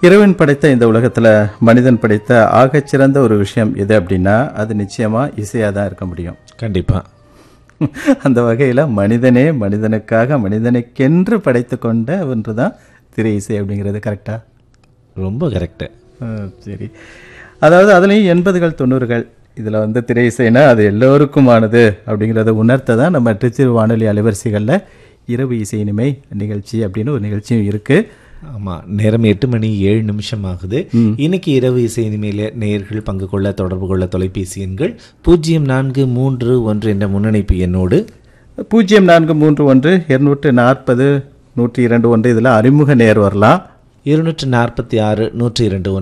இறைவன் படைத்த இந்த உலகத்துல மனிதன் படைத்த ஆகச்சிறந்த ஒரு விஷயம் எது அப்படின்னா அது நிச்சயமா இசையா தான் இருக்க முடியும் கண்டிப்பா அந்த வகையில மனிதனே மனிதனுக்காக மனிதனுக்கென்று படைத்து கொண்ட ஒன்று தான் திரை இசை அப்படிங்கிறது கரெக்டா ரொம்ப கரெக்டு சரி அதாவது அதுலேயும் எண்பதுகள் தொண்ணூறுகள் இதில் வந்து திரை இசைனா அது எல்லோருக்குமானது அப்படிங்கிறத உணர்த்த தான் நம்ம திருச்சி வானொலி அலைவரிசைகளில் இரவு இசை இனிமை நிகழ்ச்சி அப்படின்னு ஒரு நிகழ்ச்சியும் இருக்குது ஆமா நேரம் எட்டு மணி ஏழு நிமிஷம் ஆகுது இன்னைக்கு இரவு இசை இனிமையில நேயர்கள் பங்கு கொள்ள தொடர்பு கொள்ள தொலைபேசி எண்கள் பூஜ்ஜியம் நான்கு மூன்று ஒன்று என்ற முன்னணைப்பு எண்ணோடு பூஜ்ஜியம் நான்கு மூன்று ஒன்று இருநூற்று நாற்பது நூற்றி இரண்டு ஒன்று இதில் அறிமுக நேர் வரலாம் இருநூற்று நாற்பத்தி ஆறு நூற்றி இரண்டு